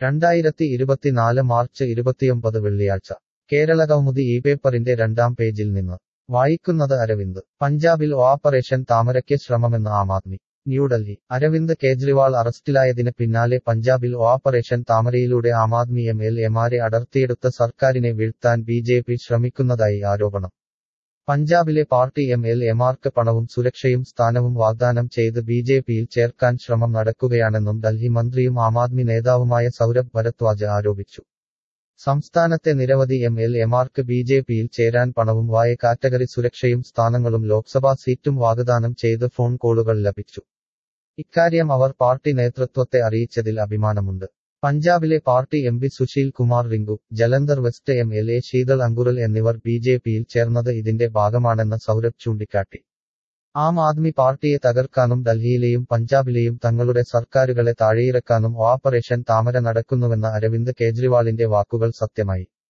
രണ്ടായിരത്തി ഇരുപത്തിനാല് മാർച്ച് ഇരുപത്തിയൊമ്പത് വെള്ളിയാഴ്ച കേരളകൗമുദി ഈ പേപ്പറിന്റെ രണ്ടാം പേജിൽ നിന്ന് വായിക്കുന്നത് അരവിന്ദ് പഞ്ചാബിൽ ഓപ്പറേഷൻ താമരയ്ക്ക് ശ്രമമെന്ന് ആം ആദ്മി ന്യൂഡൽഹി അരവിന്ദ് കേജ്രിവാൾ അറസ്റ്റിലായതിന് പിന്നാലെ പഞ്ചാബിൽ ഓപ്പറേഷൻ താമരയിലൂടെ ആം ആദ്മി എം എൽ എമാരെ അടർത്തിയെടുത്ത സർക്കാരിനെ വീഴ്ത്താൻ ബി ജെ പി ശ്രമിക്കുന്നതായി ആരോപണം പഞ്ചാബിലെ പാർട്ടി എം എൽ എമാർക്ക് പണവും സുരക്ഷയും സ്ഥാനവും വാഗ്ദാനം ചെയ്ത് ബി ജെ പിയിൽ ചേർക്കാൻ ശ്രമം നടക്കുകയാണെന്നും ഡൽഹി മന്ത്രിയും ആം ആദ്മി നേതാവുമായ സൗരഭ് ഭരദ്വാജ് ആരോപിച്ചു സംസ്ഥാനത്തെ നിരവധി എം എൽ എമാർക്ക് ബി ജെ പിയിൽ ചേരാൻ പണവും വായ കാറ്റഗറി സുരക്ഷയും സ്ഥാനങ്ങളും ലോക്സഭാ സീറ്റും വാഗ്ദാനം ചെയ്ത് ഫോൺ കോളുകൾ ലഭിച്ചു ഇക്കാര്യം അവർ പാർട്ടി നേതൃത്വത്തെ അറിയിച്ചതിൽ അഭിമാനമുണ്ട് പഞ്ചാബിലെ party M P Sushil Kumar Rinku Jalandhar west M L A Sheetal Angural എന്നിവർ ബി ജെ പിയിൽ ചേർന്നത് ഇതിന്റെ ഭാഗമാണെന്ന് സൗരഭ് ചൂണ്ടിക്കാട്ടി ആം ആദ്മി പാർട്ടിയെ തകർക്കാനും ഡൽഹിയിലെയും പഞ്ചാബിലെയും തങ്ങളുടെ സർക്കാരുകളെ താഴെയിറക്കാനും ഓപ്പറേഷൻ താമര നടക്കുന്നുവെന്ന അരവിന്ദ് കേജ്രിവാളിന്റെ വാക്കുകൾ സത്യമായി